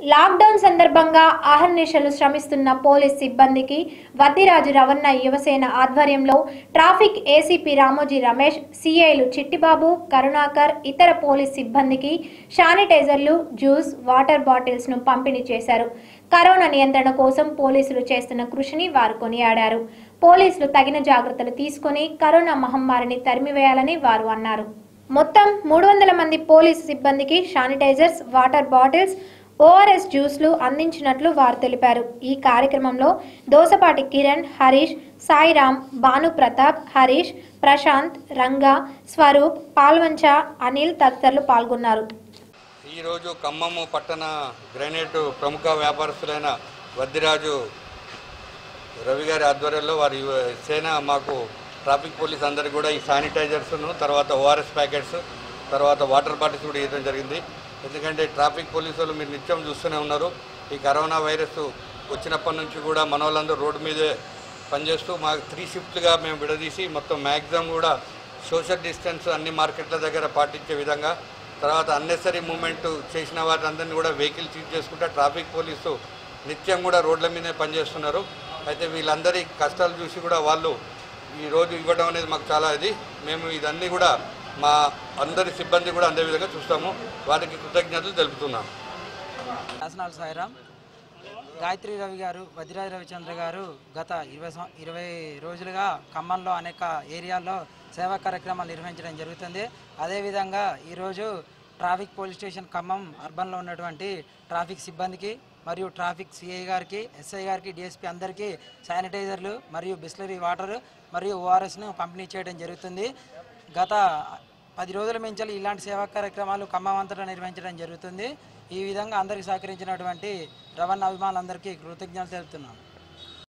lockdown సందర్భంగా ఆహర్నిశలు శ్రమిస్తున్న police సిబ్బందికి వద్దిరాజు రవణ యువసేన ఆధ్వర్యంలో ట్రాఫిక్ ఏసీపీ రామోజీ రమేష్ సిఐలు చిట్టిబాబు కరుణాకర్ ఇతర పోలీస్ సిబ్బందికి శానిటైజర్లు జ్యూస్ వాటర్ బాటిల్స్ ను పంపిణీ చేశారు కరోనా నియంత్రణ కోసం పోలీసులు చేస్తున్న కృషిని వారు కొనియాడారు పోలీసులు తగిన జాగ్రత్తలు తీసుకుని కరోనా మహమ్మారిని తరిమివేయాలని వారు అన్నారు మొత్తం మూడు వందల మంది పోలీసు సిబ్బందికి శానిటైజర్స్ వాటర్ బాటిల్స్ ఓఆర్ఎస్ జ్యూస్లు అందించినట్లు వారు తెలిపారు ఈ కార్యక్రమంలో దోసపాటి కిరణ్ హరీష్ సాయిరామ్ భాను ప్రతాప్ హరీష్ ప్రశాంత్ రంగా స్వరూప్ పాల్వంచ అనిల్ తదితరులు పాల్గొన్నారు ఈరోజు ఖమ్మము పట్టణ గ్రానైట్ ప్రముఖ వ్యాపారస్తులైన వద్దిరాజు రవి గారి ఆధ్వర్యంలో వారి సేన మాకు ట్రాఫిక్ పోలీస్ అందరికి కూడా ఈ శానిటైజర్స్ను తర్వాత ఓఆర్ఎస్ ప్యాకెట్స్ తర్వాత వాటర్ బాటిల్స్ కూడా ఇవ్వడం జరిగింది ఎందుకంటే ట్రాఫిక్ పోలీసు వాళ్ళు మీరు నిత్యం చూస్తూనే ఉన్నారు ఈ కరోనా వైరస్ వచ్చినప్పటి నుంచి కూడా మన వాళ్ళందరూ రోడ్డు మీదే పనిచేస్తూ మాకు త్రీ షిఫ్ట్లుగా మేము విడదీసి మొత్తం మ్యాక్సిమం కూడా సోషల్ డిస్టెన్స్ అన్ని మార్కెట్ల దగ్గర పాటించే విధంగా తర్వాత అన్నెసరీ మూమెంట్ చేసిన వారందరినీ కూడా వెహికల్ సీజ్ చేసుకుంటే ట్రాఫిక్ పోలీసు నిత్యం కూడా రోడ్ల మీదే పనిచేస్తున్నారు అయితే వీళ్ళందరి కష్టాలు చూసి కూడా వాళ్ళు ఈ రోజు ఇవ్వడం అనేది మాకు చాలా ఇది మేము ఇదన్నీ కూడా మా అందరి సిబ్బంది కూడా అందే విధంగా చూస్తాము వారికి కృతజ్ఞతలు తెలుపుతున్నాము శాసనాలు సాయిరామ్ గాయత్రి రవి గారు వజ్రాజ రవిచంద్ర గారు గత ఇరవై సం- ఇరవై రోజులుగా ఖమ్మంలో అనేక ఏరియాల్లో సేవా కార్యక్రమాలు నిర్వహించడం జరుగుతుంది అదేవిధంగా ఈరోజు ట్రాఫిక్ పోలీస్ స్టేషన్ ఖమ్మం అర్బన్లో ఉన్నటువంటి ట్రాఫిక్ సిబ్బందికి మరియు ట్రాఫిక్ సిఐ గారికి ఎస్ఐ గారికి డిఎస్పీ అందరికీ శానిటైజర్లు మరియు బిస్లరీ వాటర్ మరియు ఓఆర్ఎస్ను పంపిణీ చేయడం జరుగుతుంది గత పది రోజుల మించాలి ఇలాంటి సేవా కార్యక్రమాలు ఖమ్మం అంతటా నిర్వహించడం జరుగుతుంది ఈ విధంగా అందరికీ సహకరించినటువంటి రవాణా అభిమానులందరికీ కృతజ్ఞతలు తెలుపుతున్నాను